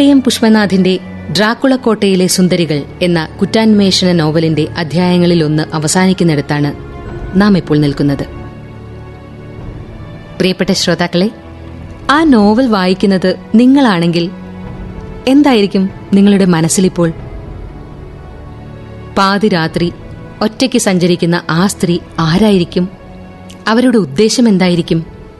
കോട്ടയം പുഷ്പനാഥിന്റെ ഡ്രാക്കുളക്കോട്ടയിലെ സുന്ദരികൾ എന്ന കുറ്റാന്വേഷണ നോവലിന്റെ അധ്യായങ്ങളിലൊന്ന് അവസാനിക്കുന്നിടത്താണ് നാം ഇപ്പോൾ നിൽക്കുന്നത് പ്രിയപ്പെട്ട ശ്രോതാക്കളെ ആ നോവൽ വായിക്കുന്നത് നിങ്ങളാണെങ്കിൽ എന്തായിരിക്കും നിങ്ങളുടെ മനസ്സിലിപ്പോൾ പാതിരാത്രി ഒറ്റയ്ക്ക് സഞ്ചരിക്കുന്ന ആ സ്ത്രീ ആരായിരിക്കും അവരുടെ ഉദ്ദേശം എന്തായിരിക്കും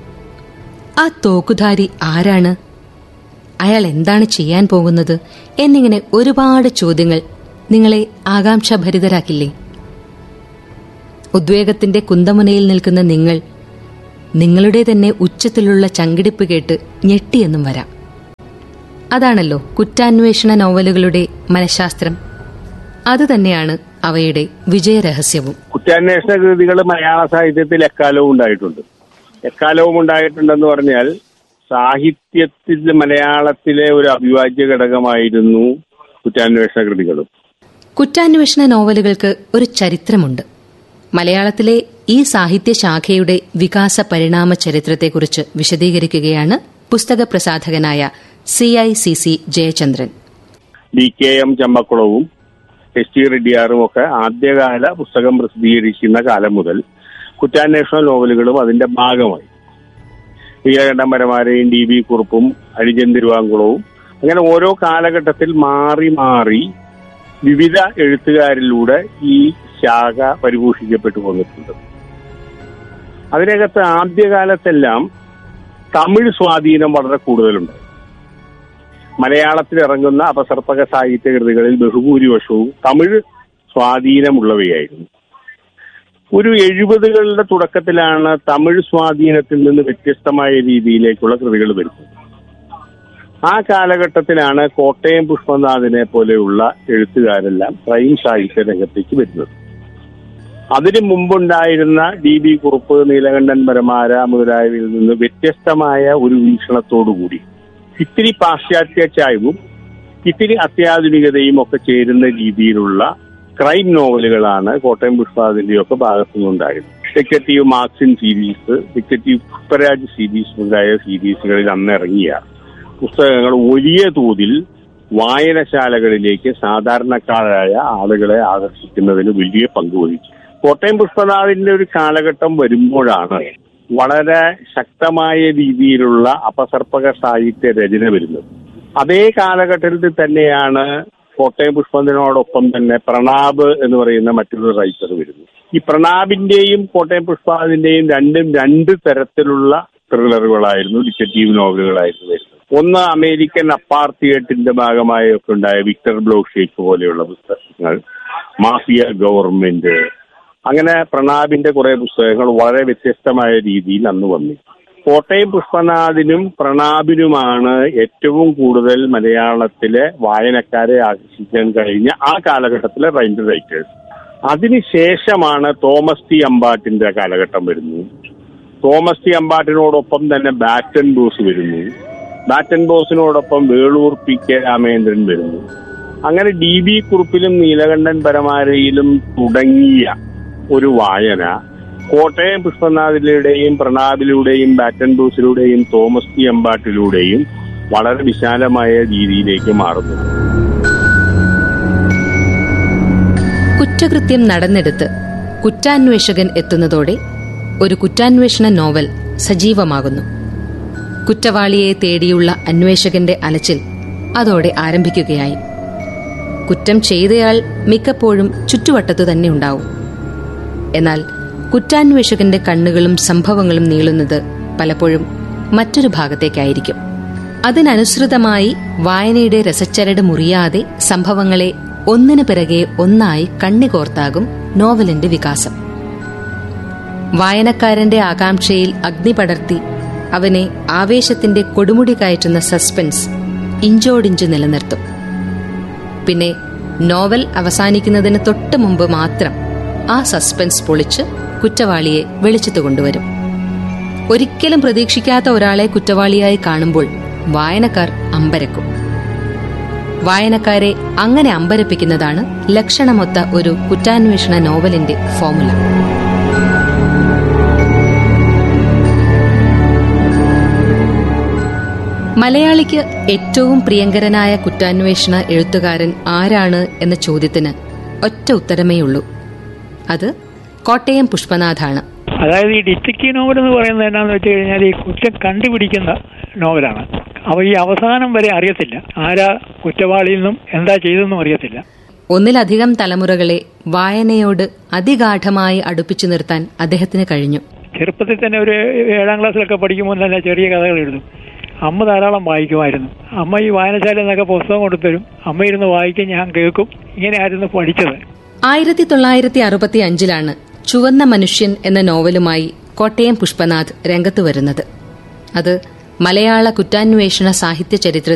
ആ തോക്കുധാരി ആരാണ് അയാൾ എന്താണ് ചെയ്യാൻ പോകുന്നത് എന്നിങ്ങനെ ഒരുപാട് ചോദ്യങ്ങൾ നിങ്ങളെ ആകാംക്ഷഭരിതരാക്കില്ലേ ഉദ്വേഗത്തിന്റെ കുന്തമുനയിൽ നിൽക്കുന്ന നിങ്ങൾ നിങ്ങളുടെ തന്നെ ഉച്ചത്തിലുള്ള ചങ്കിടിപ്പ് കേട്ട് ഞെട്ടിയെന്നും വരാം അതാണല്ലോ കുറ്റാന്വേഷണ നോവലുകളുടെ മനഃശാസ്ത്രം അതുതന്നെയാണ് അവയുടെ വിജയരഹസ്യവും കുറ്റാന്വേഷണ കൃതികൾ മലയാള സാഹിത്യത്തിൽ എക്കാലവും ഉണ്ടായിട്ടുണ്ട് എക്കാലവും ഉണ്ടായിട്ടുണ്ടെന്ന് പറഞ്ഞാൽ സാഹിത്യത്തിൽ മലയാളത്തിലെ ഒരു അവിഭാജ്യ ഘടകമായിരുന്നു കുറ്റാന്വേഷണ കൃതികളും കുറ്റാന്വേഷണ നോവലുകൾക്ക് ഒരു ചരിത്രമുണ്ട് മലയാളത്തിലെ ഈ സാഹിത്യ ശാഖയുടെ വികാസ പരിണാമ ചരിത്രത്തെക്കുറിച്ച് വിശദീകരിക്കുകയാണ് പുസ്തക പ്രസാധകനായ C I C C Jayachandran D K M ചമ്പക്കുളവും എസ് ടി റെഡ്ഡിയാറും ഒക്കെ ആദ്യകാല പുസ്തകം പ്രസിദ്ധീകരിക്കുന്ന കാലം മുതൽ കുറ്റാന്വേഷണ നോവലുകളും അതിന്റെ ഭാഗമായി നീലകണ്ഠമരമാരെയും ഡി ബി കുറുപ്പും അരിജൻ തിരുവാങ്കുളവും അങ്ങനെ ഓരോ കാലഘട്ടത്തിൽ മാറി മാറി വിവിധ എഴുത്തുകാരിലൂടെ ഈ ശാഖ പരിപോഷിക്കപ്പെട്ടു വന്നിട്ടുണ്ട് അതിനകത്ത് ആദ്യകാലത്തെല്ലാം തമിഴ് സ്വാധീനം വളരെ കൂടുതലുണ്ട് മലയാളത്തിൽ ഇറങ്ങുന്ന അപസർപ്പക സാഹിത്യ കൃതികളിൽ ബഹുഭൂരിപക്ഷവും തമിഴ് സ്വാധീനമുള്ളവയായിരുന്നു ഒരു എഴുപതുകളുടെ തുടക്കത്തിലാണ് തമിഴ് സ്വാധീനത്തിൽ നിന്ന് വ്യത്യസ്തമായ രീതിയിലേക്കുള്ള കൃതികൾ വരുന്നത് ആ കാലഘട്ടത്തിലാണ് കോട്ടയം പുഷ്പനാഥിനെ പോലെയുള്ള എഴുത്തുകാരെല്ലാം ക്രൈം സാഹിത്യ രംഗത്തേക്ക് വരുന്നത് അതിനു മുമ്പുണ്ടായിരുന്ന ഡി ബി കുറുപ്പ് നീലകണ്ഠൻ പരമാര മുതലായവയിൽ നിന്ന് വ്യത്യസ്തമായ ഒരു വീക്ഷണത്തോടുകൂടി ഇത്തിരി പാശ്ചാത്യ ചായവും ഇത്തിരി അത്യാധുനികതയും ഒക്കെ ചേരുന്ന രീതിയിലുള്ള ക്രൈം നോവലുകളാണ് കോട്ടയം പുഷ്പാദിന്റെയും ഒക്കെ ഭാഗത്തു നിന്നുണ്ടായത് ഡിറ്റക്റ്റീവ് മാർക്സിൻ സീരീസ് ഡിറ്റക്റ്റീവ് പുഷ്പരാജ് സീരീസ് മുതലായ സീരീസുകളിൽ അന്ന് ഇറങ്ങിയ പുസ്തകങ്ങൾ വലിയ തോതിൽ വായനശാലകളിലേക്ക് സാധാരണക്കാരായ ആളുകളെ ആകർഷിക്കുന്നതിന് വലിയ പങ്ക് വഹിച്ചു കോട്ടയം പുഷ്പനാഥിന്റെ ഒരു കാലഘട്ടം വരുമ്പോഴാണ് വളരെ ശക്തമായ രീതിയിലുള്ള അപസർപ്പക സാഹിത്യ രചന വരുന്നത് അതേ കാലഘട്ടത്തിൽ തന്നെയാണ് കോട്ടയം പുഷ്പത്തിനോടൊപ്പം തന്നെ പ്രണാബ് എന്ന് പറയുന്ന മറ്റൊരു റൈറ്റർ വരുന്നു ഈ പ്രണാബിന്റെയും കോട്ടയം പുഷ്പാദിന്റെയും രണ്ടും രണ്ട് തരത്തിലുള്ള ത്രില്ലറുകളായിരുന്നു ഡിറ്റക്റ്റീവ് നോവലുകളായിരുന്നു വരുന്നത് ഒന്ന് അമേരിക്കൻ അപ്പാർത്തിയേറ്റിന്റെ ഭാഗമായി ഒക്കെ ഉണ്ടായ വിക്ടർ ബ്ലോഷേക്ക് പോലെയുള്ള പുസ്തകങ്ങൾ മാഫിയ ഗവൺമെന്റ് അങ്ങനെ പ്രണാബിന്റെ കുറെ പുസ്തകങ്ങൾ വളരെ വ്യത്യസ്തമായ രീതിയിൽ അന്ന് വന്നു കോട്ടയം പുഷ്പനാഥിനും പ്രണാബിനുമാണ് ഏറ്റവും കൂടുതൽ മലയാളത്തിലെ വായനക്കാരെ ആകർഷിക്കാൻ കഴിഞ്ഞ ആ കാലഘട്ടത്തിലെ റൈൻഡ് റൈറ്റേഴ്സ് അതിനുശേഷമാണ് തോമസ് ടി അമ്പാട്ടിന്റെ കാലഘട്ടം വരുന്നു തോമസ് ടി അമ്പാട്ടിനോടൊപ്പം തന്നെ ബാറ്റൻ ബോസ് വരുന്നു ബാറ്റൻ ബോസിനോടൊപ്പം വേളൂർ പി കെ രാമേന്ദ്രൻ വരുന്നു അങ്ങനെ ഡി ബി കുറുപ്പിലും നീലകണ്ഠൻ പരമാരയിലും തുടങ്ങിയ ഒരു വായന കോട്ടയം പുഷ്പനാഥിലൂടെയും പ്രണാബിലൂടെയും ബാറ്റൻ ബോസിലൂടെയും തോമസ് ടി അമ്പാട്ടിലൂടെയും വളരെ വിശാലമായ രീതിയിലേക്ക് മാറുന്നു കുറ്റകൃത്യം നടന്നെടുത്ത് കുറ്റാന്വേഷകൻ എത്തുന്നതോടെ ഒരു കുറ്റാന്വേഷണ നോവൽ സജീവമാകുന്നു കുറ്റവാളിയെ തേടിയുള്ള അന്വേഷകന്റെ അലച്ചിൽ അതോടെ ആരംഭിക്കുകയായി കുറ്റം ചെയ്തയാൾ മിക്കപ്പോഴും ചുറ്റുവട്ടത്തു തന്നെ ഉണ്ടാവും എന്നാൽ കുറ്റാന്വേഷകന്റെ കണ്ണുകളും സംഭവങ്ങളും നീളുന്നത് പലപ്പോഴും മറ്റൊരു ഭാഗത്തേക്കായിരിക്കും അതിനനുസൃതമായി വായനയുടെ രസച്ചരട് മുറിയാതെ സംഭവങ്ങളെ ഒന്നിനു പിറകെ ഒന്നായി കണ്ണികോർത്താകും നോവലിന്റെ വികാസം വായനക്കാരന്റെ ആകാംക്ഷയിൽ അഗ്നി പടർത്തി അവനെ ആവേശത്തിന്റെ കൊടുമുടി കയറ്റുന്ന സസ്പെൻസ് ഇഞ്ചോടിഞ്ച് നിലനിർത്തും പിന്നെ നോവൽ അവസാനിക്കുന്നതിന് തൊട്ട് മുമ്പ് മാത്രം ആ സസ്പെൻസ് പൊളിച്ച് കുറ്റവാളിയെ വെളിച്ചത്ത് കൊണ്ടുവരും ഒരിക്കലും പ്രതീക്ഷിക്കാത്ത ഒരാളെ കുറ്റവാളിയായി കാണുമ്പോൾ വായനക്കാർ അമ്പരക്കും വായനക്കാരെ അങ്ങനെ അമ്പരപ്പിക്കുന്നതാണ് ലക്ഷണമൊത്ത ഒരു കുറ്റാന്വേഷണ നോവലിന്റെ ഫോമുല മലയാളിക്ക് ഏറ്റവും പ്രിയങ്കരനായ കുറ്റാന്വേഷണ എഴുത്തുകാരൻ ആരാണ് എന്ന ചോദ്യത്തിന് ഒറ്റ ഉത്തരമേയുള്ളൂ അത് കോട്ടയം പുഷ്പനാഥാണ് അതായത് ഈ ഡിറ്റക്റ്റീവ് നോവൽ എന്ന് പറയുന്നത് എന്നാന്ന് വെച്ച് കഴിഞ്ഞാൽ ഈ കുറ്റം കണ്ടുപിടിക്കുന്ന നോവലാണ് അപ്പോൾ ഈ അവസാനം വരെ അറിയത്തില്ല ആരാ കുറ്റവാളിയിൽ നിന്നും എന്താ ചെയ്തെന്നും അറിയത്തില്ല ഒന്നിലധികം തലമുറകളെ വായനയോട് അതിഗാഠമായി അടുപ്പിച്ചു നിർത്താൻ അദ്ദേഹത്തിന് കഴിഞ്ഞു ചെറുപ്പത്തിൽ തന്നെ ഒരു ഏഴാം ക്ലാസ്സിലൊക്കെ പഠിക്കുമ്പോൾ തന്നെ ചെറിയ കഥകൾ എഴുതും അമ്മ ധാരാളം വായിക്കുമായിരുന്നു അമ്മ ഈ വായനശാലയിൽ നിന്നൊക്കെ പുസ്തകം കൊണ്ടുതരും അമ്മ ഇരുന്ന് വായിക്കും ഞാൻ കേൾക്കും ഇങ്ങനെയായിരുന്നു പഠിച്ചത് ആയിരത്തി തൊള്ളായിരത്തി അറുപത്തി അഞ്ചിലാണ് ചുവന്ന മനുഷ്യൻ എന്ന നോവലുമായി കോട്ടയം പുഷ്പനാഥ് രംഗത്ത് വരുന്നത് അത് മലയാള കുറ്റാന്വേഷണ സാഹിത്യ ചരിത്ര